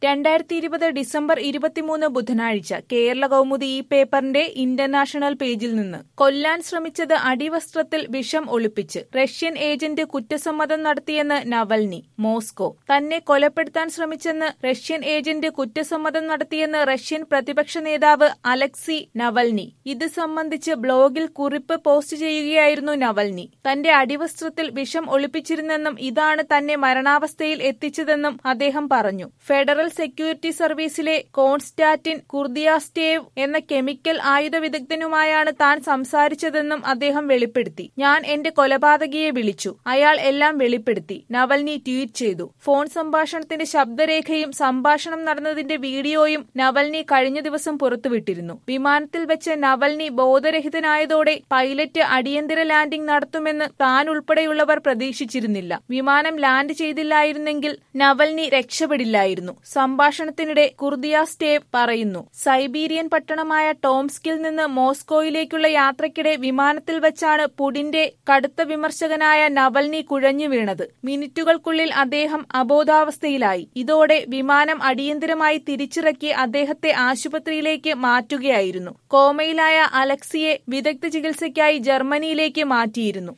രണ്ടായിരത്തി ഇരുപത് ഡിസംബർ ഇരുപത്തിമൂന്ന് ബുധനാഴ്ച കേരള കൗമുദി ഈ പേപ്പറിന്റെ ഇന്റർനാഷണൽ പേജിൽ നിന്ന് കൊല്ലാൻ ശ്രമിച്ചത് അടിവസ്ത്രത്തിൽ വിഷം ഒളിപ്പിച്ച് റഷ്യൻ ഏജന്റ് കുറ്റസമ്മതം നടത്തിയെന്ന് നവൽനി മോസ്കോ തന്നെ കൊലപ്പെടുത്താൻ ശ്രമിച്ചെന്ന് റഷ്യൻ ഏജന്റ് കുറ്റസമ്മതം നടത്തിയെന്ന് റഷ്യൻ പ്രതിപക്ഷ നേതാവ് അലക്സി നവൽനി ഇത് സംബന്ധിച്ച് ബ്ലോഗിൽ കുറിപ്പ് പോസ്റ്റ് ചെയ്യുകയായിരുന്നു നവൽനി തന്റെ അടിവസ്ത്രത്തിൽ വിഷം ഒളിപ്പിച്ചിരുന്നെന്നും ഇതാണ് തന്നെ മരണാവസ്ഥയിൽ എത്തിച്ചതെന്നും അദ്ദേഹം പറഞ്ഞു ഫെഡറൽ സെക്യൂരിറ്റി സർവീസിലെ കോൺസ്റ്റാറ്റിൻ കുർദിയാസ്റ്റേവ് എന്ന കെമിക്കൽ ആയുധ വിദഗ്ധനുമായാണ് താൻ സംസാരിച്ചതെന്നും അദ്ദേഹം വെളിപ്പെടുത്തി ഞാൻ എന്റെ കൊലപാതകിയെ വിളിച്ചു അയാൾ എല്ലാം വെളിപ്പെടുത്തി നവൽനി ട്വീറ്റ് ചെയ്തു ഫോൺ സംഭാഷണത്തിന്റെ ശബ്ദരേഖയും സംഭാഷണം നടന്നതിന്റെ വീഡിയോയും നവൽനി കഴിഞ്ഞ ദിവസം പുറത്തുവിട്ടിരുന്നു വിമാനത്തിൽ വെച്ച് നവൽനി ബോധരഹിതനായതോടെ പൈലറ്റ് അടിയന്തര ലാൻഡിംഗ് നടത്തുമെന്ന് താൻ ഉൾപ്പെടെയുള്ളവർ പ്രതീക്ഷിച്ചിരുന്നില്ല വിമാനം ലാൻഡ് ചെയ്തില്ലായിരുന്നെങ്കിൽ നവൽനി രക്ഷപ്പെടില്ലായിരുന്നു സംഭാഷണത്തിനിടെ കുർദിയാസ്റ്റേവ് പറയുന്നു സൈബീരിയൻ പട്ടണമായ ടോംസ്കിൽ നിന്ന് മോസ്കോയിലേക്കുള്ള യാത്രയ്ക്കിടെ വിമാനത്തിൽ വെച്ചാണ് പുടിന്റെ കടുത്ത വിമർശകനായ നവൽനി കുഴഞ്ഞു വീണത് മിനിറ്റുകൾക്കുള്ളിൽ അദ്ദേഹം അബോധാവസ്ഥയിലായി ഇതോടെ വിമാനം അടിയന്തരമായി തിരിച്ചിറക്കി അദ്ദേഹത്തെ ആശുപത്രിയിലേക്ക് മാറ്റുകയായിരുന്നു കോമയിലായ അലക്സിയെ വിദഗ്ധ ചികിത്സയ്ക്കായി ജർമ്മനിയിലേക്ക് മാറ്റിയിരുന്നു